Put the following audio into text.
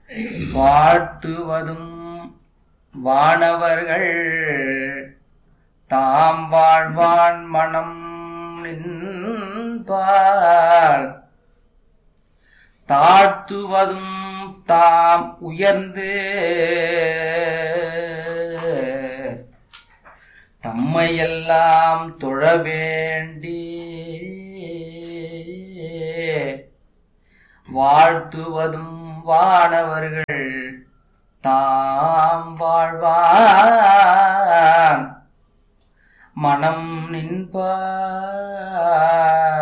வாழ்த்துவதும் வானவர்கள் தாம் வாழ்வான் மனம் நின்பார் தாழ்த்துவதும் தாம் உயர்ந்து தம்மையெல்லாம் தொழ வேண்டி வாழ்த்துவதும் வானவர்கள் தாம் வாழ்வான் மனம் நின்பார்